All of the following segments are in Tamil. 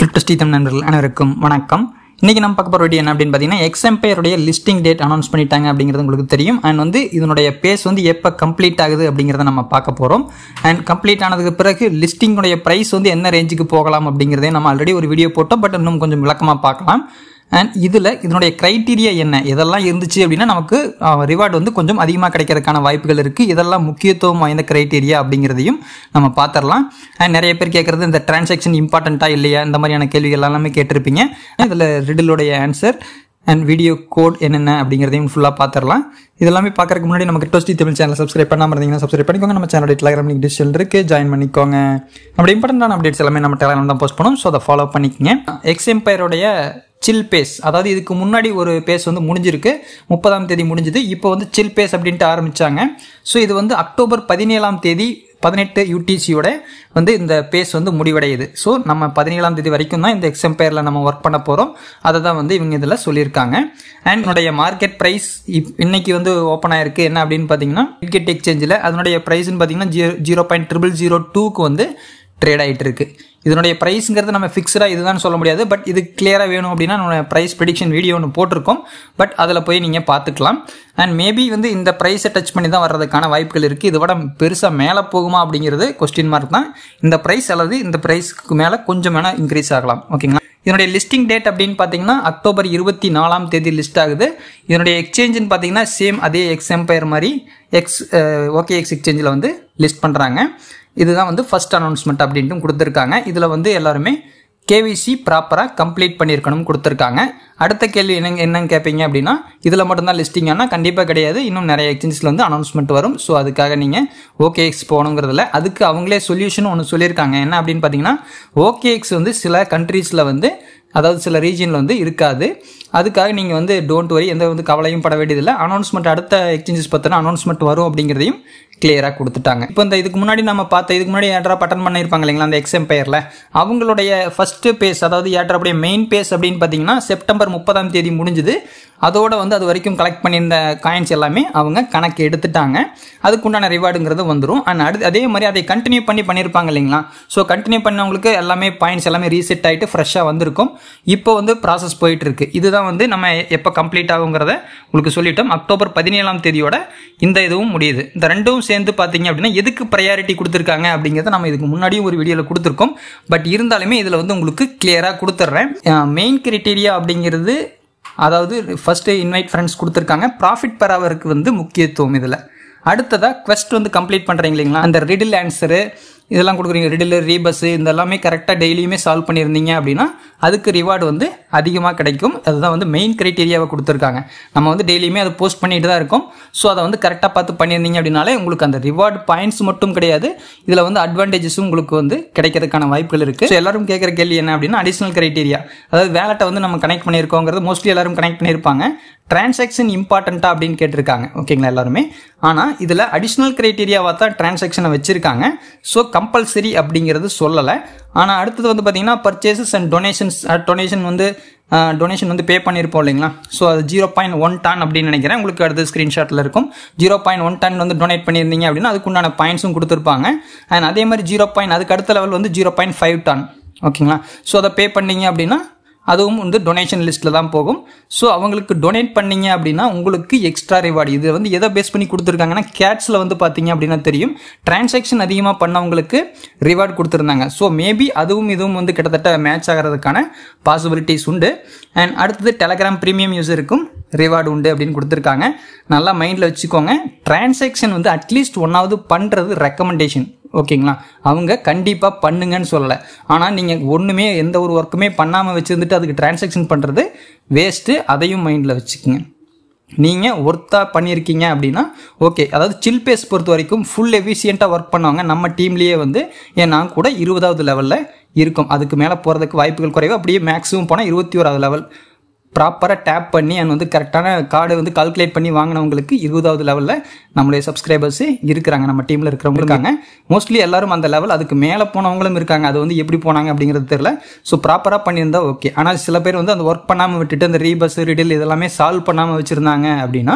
கிரிப்டோஸ்டீதம் நண்பர்கள் அனைவருக்கும் வணக்கம் இன்னைக்கு நம்ம பார்க்க போகிற வீடியோ என்ன அப்படின்னு பார்த்தீங்கன்னா எக்ஸம்பையருடைய லிஸ்டிங் டேட் அனௌன்ஸ் பண்ணிட்டாங்க அப்படிங்கிறது உங்களுக்கு தெரியும் அண்ட் வந்து இதனுடைய பேஸ் வந்து எப்போ கம்ப்ளீட் ஆகுது அப்படிங்கிறத நம்ம பார்க்க போகிறோம் அண்ட் கம்ப்ளீட் ஆனதுக்கு பிறகு லிஸ்டிங்குடைய ப்ரைஸ் வந்து என்ன ரேஞ்சுக்கு போகலாம் அப்படிங்கிறதே நம்ம ஆல்ரெடி ஒரு வீடியோ போட்டோம் பட் இன்னும் கொஞ்சம் விளக்கமாக பார்க்கலாம் அண்ட் இதில் இதனுடைய க்ரைட்டீரியா என்ன இதெல்லாம் இருந்துச்சு அப்படின்னா நமக்கு ரிவார்டு வந்து கொஞ்சம் அதிகமாக கிடைக்கிறதுக்கான வாய்ப்புகள் இருக்குது இதெல்லாம் முக்கியத்துவம் வாய்ந்த க்ரைட்டீரியா அப்படிங்கிறதையும் நம்ம பார்த்துடலாம் அண்ட் நிறைய பேர் கேட்குறது இந்த டிரான்சாக்ஷன் இம்பார்ட்டண்ட்டாக இல்லையா இந்த மாதிரியான கேள்விகள் எல்லாமே கேட்டிருப்பீங்க இதில் ரிடிலுடைய ஆன்சர் அண்ட் வீடியோ கோட் என்னென்ன அப்படிங்கிறதையும் ஃபுல்லாக பார்த்துடலாம் இதெல்லாமே பார்க்கறதுக்கு முன்னாடி நம்ம கிரிப்டோஸ்டி தமிழ் சேனல் சப்ஸ்கிரைப் பண்ணாமல் இருந்தீங்கன்னா சப்ஸ்கிரைப் பண்ணிக்கோங்க நம்ம சேனலோட டெலிகிராம் லிங்க் டிஸ்கிரிப்ஷன் இருக்குது ஜாயின் பண்ணிக்கோங்க அப்படி இம்பார்ட்டண்டான அப்டேட்ஸ் எல்லாமே நம்ம டெலிகிராம் தான் போஸ்ட் பண்ணுவோம் ஸோ அதை ஃபாலோ பண்ணிக்கங்க எக்ஸ் எம்பையருடைய சில் பேஸ் அதாவது இதுக்கு முன்னாடி ஒரு பேஸ் வந்து முடிஞ்சிருக்கு முப்பதாம் தேதி முடிஞ்சுது இப்போ வந்து சில் பேஸ் அப்படின்ட்டு ஆரம்பித்தாங்க ஸோ இது வந்து அக்டோபர் பதினேழாம் தேதி பதினெட்டு யூடிசியோட வந்து இந்த பேஸ் வந்து முடிவடையுது ஸோ நம்ம பதினேழாம் தேதி வரைக்கும் தான் இந்த எக்ஸம்பையரில் நம்ம ஒர்க் பண்ண போகிறோம் அதை தான் வந்து இவங்க இதில் சொல்லியிருக்காங்க அண்ட் என்னுடைய மார்க்கெட் ப்ரைஸ் இப் இன்னைக்கு வந்து ஓப்பன் ஆயிருக்கு என்ன அப்படின்னு பார்த்தீங்கன்னா கிரிக்கெட் எக்ஸ்சேஞ்சில் அதனுடைய ப்ரைஸ்னு பார்த்தீங்கன்னா zero zero point triple zero டூக்கு வந்து ட்ரேட் ஆகிட்டு இருக்கு இதனுடைய ப்ரைஸுங்கிறது நம்ம ஃபிக்ஸ்டாக இதுதான் சொல்ல முடியாது பட் இது கிளியராக வேணும் அப்படின்னா நம்ம ப்ரைஸ் ப்ரிடிக்ஷன் வீடியோ ஒன்று போட்டிருக்கோம் பட் அதில் போய் நீங்கள் பார்த்துக்கலாம் அண்ட் மேபி வந்து இந்த ப்ரைஸை டச் பண்ணி தான் வர்றதுக்கான வாய்ப்புகள் இருக்குது இதை விட பெருசாக மேலே போகுமா அப்படிங்கிறது கொஸ்டின் மார்க் தான் இந்த ப்ரைஸ் அல்லது இந்த ப்ரைஸ்க்கு மேலே கொஞ்சம் வேணால் இன்க்ரீஸ் ஆகலாம் ஓகேங்களா இதனுடைய லிஸ்டிங் டேட் அப்படின்னு பார்த்தீங்கன்னா அக்டோபர் இருபத்தி நாலாம் தேதி லிஸ்ட் ஆகுது இதனுடைய எக்ஸ்சேஞ்சுன்னு பார்த்தீங்கன்னா சேம் அதே எக்ஸ் எம்பையர் மாதிரி எக்ஸ் ஓகே எக்ஸ் எக்ஸ்சேஞ்சில் வந்து லிஸ்ட் பண்ணுறாங்க இதுதான் வந்து ஃபர்ஸ்ட் அனௌன்ஸ்மெண்ட் அப்படின்ட்டு கொடுத்துருக்காங்க இதில் வந்து எல்லாருமே கேவிசி ப்ராப்பராக கம்ப்ளீட் பண்ணியிருக்கணும் கொடுத்துருக்காங்க அடுத்த கேள்வி என்ன என்னன்னு கேட்பீங்க அப்படின்னா இதில் மட்டும்தான் லிஸ்டிங் ஆனால் கண்டிப்பாக கிடையாது இன்னும் நிறைய எக்ஸ்சேஞ்சில் வந்து அனௌன்ஸ்மெண்ட் வரும் ஸோ அதுக்காக நீங்கள் ஓகே எக்ஸ் போகணுங்கிறதுல அதுக்கு அவங்களே சொல்யூஷன் ஒன்று சொல்லியிருக்காங்க என்ன அப்படின்னு பார்த்தீங்கன்னா ஓகே எக்ஸ் வந்து சில கண்ட்ரீஸில் வந்து அதாவது சில ரீஜனில் வந்து இருக்காது அதுக்காக நீங்கள் வந்து டோன்ட் வரி எந்த வந்து கவலையும் பட வேண்டியதில்லை அனௌன்ஸ்மெண்ட் அடுத்த எக்ஸ்சேஞ்சஸ் பார்த்தோன்னா அனௌன்ஸ்மெண்ட் வரும் அப்படிங்கிறதையும் கிளியராக கொடுத்துட்டாங்க இப்போ இந்த இதுக்கு முன்னாடி நம்ம பார்த்த இதுக்கு முன்னாடி ஏட்ரா பட்டன் பண்ணியிருப்பாங்க இல்லைங்களா அந்த எக்ஸம்பையரில் அவங்களுடைய ஃபஸ்ட்டு பேஸ் அதாவது ஏட்ராப்புடைய மெயின் பேஸ் அப்படின்னு பார்த்தீங்கன்னா செப்டம்பர் முப்பதாம் தேதி முடிஞ்சுது அதோட வந்து அது வரைக்கும் கலெக்ட் பண்ணியிருந்த காயின்ஸ் எல்லாமே அவங்க கணக்கு எடுத்துட்டாங்க அதுக்குண்டான ரிவார்டுங்கிறது வந்துடும் அண்ட் அடுத்து அதே மாதிரி அதை கண்டினியூ பண்ணி பண்ணியிருப்பாங்க இல்லைங்களா ஸோ கண்டினியூ பண்ணவங்களுக்கு எல்லாமே பாயிண்ட்ஸ் எல்லாமே ரீசெட் ஆகிட்டு ஃப்ரெஷ்ஷாக வந்திருக்கும் இப்போ வந்து ப்ராசஸ் போயிட்டு இருக்கு இதுதான் வந்து நம்ம எப்போ கம்ப்ளீட் ஆகுங்கிறத உங்களுக்கு சொல்லிட்டோம் அக்டோபர் பதினேழாம் தேதியோட இந்த இதுவும் முடியுது இந்த ரெண்டும் சேர்ந்து பார்த்தீங்க அப்படின்னா எதுக்கு ப்ரையாரிட்டி கொடுத்துருக்காங்க அப்படிங்கிறத நம்ம இதுக்கு முன்னாடியும் ஒரு வீடியோவில் கொடுத்துருக்கோம் பட் இருந்தாலுமே இதில் வந்து உங்களுக்கு கிளியராக கொடுத்துட்றேன் மெயின் கிரிட்டீரியா அப்படிங்கிறது அதாவது ஃபஸ்ட்டு இன்வைட் ஃப்ரெண்ட்ஸ் கொடுத்துருக்காங்க ப்ராஃபிட் பெர் ஹவருக்கு வந்து முக்கியத்துவம் இதில் அடுத்ததாக quest வந்து கம்ப்ளீட் பண்ணுறீங்க இல்லைங்களா அந்த ரிடில் ஆன்சரு இதெல்லாம் கொடுக்குறீங்க ரிடில் ரீபஸ் இந்த எல்லாமே கரெக்டாக டெய்லியுமே சால்வ் பண்ணியிருந்தீங்க அப்படின்னா அதுக்கு ரிவார்டு வந்து அதிகமாக கிடைக்கும் அதுதான் வந்து மெயின் க்ரைட்டீரியாவை கொடுத்துருக்காங்க நம்ம வந்து டெய்லியுமே அதை போஸ்ட் பண்ணிட்டு தான் இருக்கோம் ஸோ அதை வந்து கரெக்டாக பார்த்து பண்ணியிருந்தீங்க அப்படின்னாலே உங்களுக்கு அந்த ரிவார்டு பாயிண்ட்ஸ் மட்டும் கிடையாது இதில் வந்து அட்வான்டேஜஸும் உங்களுக்கு வந்து கிடைக்கிறதுக்கான வாய்ப்புகள் இருக்குது ஸோ எல்லாரும் கேட்குற கேள்வி என்ன அப்படின்னா அடிஷனல் க்ரைட்டீரியா அதாவது வேலட்டை வந்து நம்ம கனெக்ட் பண்ணியிருக்கோங்கிறது மோஸ்ட்லி எல்லாரும் கனெக்ட் பண்ணியிருப்பாங்க டிரான்சாக்ஷன் இம்பார்ட்டண்ட்டா அப்படின்னு கேட்டிருக்காங்க ஓகேங்களா எல்லாருமே ஆனால் இதில் அடிஷ்னல் க்ரைட்டீரியாவாக தான் டிரான்சாக்ஷனை வச்சுருக்காங்க ஸோ கம்பல்சரி அப்படிங்கிறது சொல்லலை ஆனால் அடுத்தது வந்து பார்த்தீங்கன்னா பர்ச்சேசஸ் அண்ட் டொனேஷன்ஸ் டொனேஷன் வந்து டொனேஷன் வந்து பே பண்ணியிருப்போம் இல்லைங்களா ஸோ அது ஜீரோ பாயிண்ட் ஒன் டான் அப்படின்னு நினைக்கிறேன் உங்களுக்கு அடுத்த ஸ்க்ரீன்ஷாட்டில் இருக்கும் ஜீரோ பாயிண்ட் ஒன் டான் வந்து டொனேட் பண்ணியிருந்தீங்க அப்படின்னா அதுக்குண்டான பாயிண்ட்ஸும் கொடுத்துருப்பாங்க அண்ட் அதே மாதிரி ஜீரோ பாயிண்ட் அதுக்கு அடுத்த லெவல் வந்து ஜீரோ பாயிண்ட் ஃபைவ் டான் ஓகேங்களா ஸோ அதை பே பண்ணீங்க அப்படின்னா அதுவும் வந்து டொனேஷன் லிஸ்ட்டில் தான் போகும் ஸோ அவங்களுக்கு டொனேட் பண்ணீங்க அப்படின்னா உங்களுக்கு எக்ஸ்ட்ரா ரிவார்டு இது வந்து எதை பேஸ் பண்ணி கொடுத்துருக்காங்கன்னா கேட்ஸில் வந்து பார்த்தீங்க அப்படின்னா தெரியும் டிரான்சாக்ஷன் அதிகமாக பண்ணவங்களுக்கு ரிவார்டு கொடுத்துருந்தாங்க ஸோ மேபி அதுவும் இதுவும் வந்து கிட்டத்தட்ட மேட்ச் ஆகிறதுக்கான பாசிபிலிட்டிஸ் உண்டு அண்ட் அடுத்தது டெலகிராம் ப்ரீமியம் யூஸருக்கும் ரிவார்டு உண்டு அப்படின்னு கொடுத்துருக்காங்க நல்லா மைண்டில் வச்சுக்கோங்க டிரான்சாக்ஷன் வந்து அட்லீஸ்ட் ஒன்றாவது பண்ணுறது ரெக்கமெண்டேஷன் ஓகேங்களா அவங்க கண்டிப்பாக பண்ணுங்கன்னு சொல்லலை ஆனால் நீங்கள் ஒன்றுமே எந்த ஒரு ஒர்க்குமே பண்ணாமல் வச்சுருந்துட்டு அதுக்கு டிரான்சாக்ஷன் பண்ணுறது வேஸ்ட்டு அதையும் மைண்டில் வச்சுக்கோங்க நீங்கள் ஒர்த்தாக பண்ணியிருக்கீங்க அப்படின்னா ஓகே அதாவது சில் பேஸ் பொறுத்த வரைக்கும் ஃபுல் எஃபிஷியண்ட்டாக ஒர்க் பண்ணுவாங்க நம்ம டீம்லேயே வந்து ஏன் நான் கூட இருபதாவது லெவலில் இருக்கும் அதுக்கு மேலே போகிறதுக்கு வாய்ப்புகள் குறைவு அப்படியே மேக்ஸிமம் போனால் இருபத்தி ஓராவது லெவல் ப்ராப்பராக டேப் பண்ணி அண்ட் வந்து கரெக்டான கார்டு வந்து கால்குலேட் பண்ணி வாங்கினவங்களுக்கு இருபதாவது லெவலில் நம்மளுடைய சப்ஸ்கிரைபர்ஸ் இருக்கிறாங்க நம்ம டீமில் இருக்கிறவங்க இருக்காங்க மோஸ்ட்லி எல்லாரும் அந்த லெவல் அதுக்கு மேலே போனவங்களும் இருக்காங்க அது வந்து எப்படி போனாங்க அப்படிங்கிறது தெரியல ஸோ ப்ராப்பராக பண்ணியிருந்தா ஓகே ஆனால் சில பேர் வந்து அந்த ஒர்க் பண்ணாமல் விட்டுட்டு அந்த ரீபஸ் ரிடில் இதெல்லாமே சால்வ் பண்ணாமல் வச்சுருந்தாங்க அப்படின்னா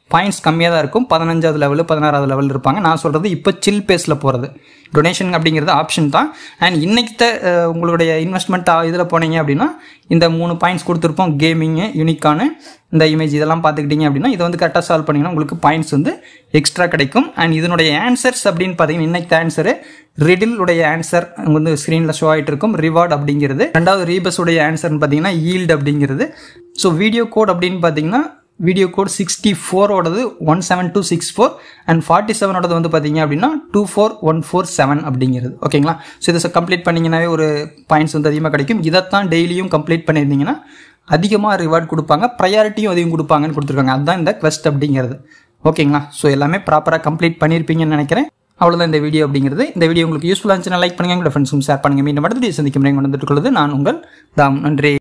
பாயிண்ட்ஸ் கம்மியாக தான் இருக்கும் பதினஞ்சாவது லெவல் பதினாறாவது லெவல் இருப்பாங்க நான் சொல்கிறது இப்போ சில் பேஸில் போகிறது டொனேஷன் அப்படிங்கிறது ஆப்ஷன் தான் அண்ட் இன்னைக்கு உங்களுடைய இன்வெஸ்ட்மெண்ட் இதில் போனீங்க அப்படின்னா இந்த மூணு பாயிண்ட்ஸ் கொடுத்துருப்போம் கேமிங்கு யூனிக்கானு இந்த இமேஜ் இதெல்லாம் பார்த்துக்கிட்டீங்க அப்படின்னா இதை வந்து கரெக்டாக சால்வ் பண்ணிங்கன்னா உங்களுக்கு பாயிண்ட்ஸ் வந்து எக்ஸ்ட்ரா கிடைக்கும் அண்ட் இதனுடைய ஆன்சர்ஸ் அப்படின்னு பார்த்தீங்கன்னா இன்னைக்கு ஆன்சரு ரிடில் உடைய ஆன்சர் வந்து ஸ்க்ரீனில் ஷோ ஆகிட்டு இருக்கும் ரிவார்ட் அப்படிங்கிறது ரெண்டாவது ரீபஸ் உடைய ஆன்சர்னு பார்த்தீங்கன்னா ஈல்டு அப்படிங்கிறது ஸோ வீடியோ கோட் அப்படின்னு பார்த்தீங்கன்னா வீடியோ கோட் சிக்ஸ்டி ஃபோரோடது one seven two six four and forty செவனோடது வந்து பார்த்தீங்க அப்படின்னா two four one four seven அப்படிங்கிறது ஓகேங்களா ஸோ இதை கம்ப்ளீட் பண்ணிங்கனாவே ஒரு பாயிண்ட்ஸ் வந்து அதிகமாக கிடைக்கும் இதைத்தான் டெய்லியும் கம்ப்ளீட் பண்ணியிருந்தீங்கன்னா அதிகமாக ரிவார்ட் கொடுப்பாங்க ப்ரையாரிட்டியும் அதிகம் கொடுப்பாங்கன்னு கொடுத்துருக்காங்க அதுதான் இந்த quest அப்படிங்கிறது ஓகேங்களா ஸோ எல்லாமே ப்ராப்பராக கம்ப்ளீட் பண்ணியிருப்பீங்கன்னு நினைக்கிறேன் அவ்வளோதான் இந்த வீடியோ அப்படிங்கிறது இந்த வீடியோ உங்களுக்கு யூஸ்ஃபுல்லாக இருந்துச்சுன்னா லைக் பண்ணுங்க உங்களோட ஃப்ரெண்ட்ஸும் ஷேர் பண்ணுங்க மீண்டும் அடுத்த வீடியோ சந்திக்கும் முறை கொண்டு வந்துட்டு கொள்வது நான் உங்கள் தாம் நன்றி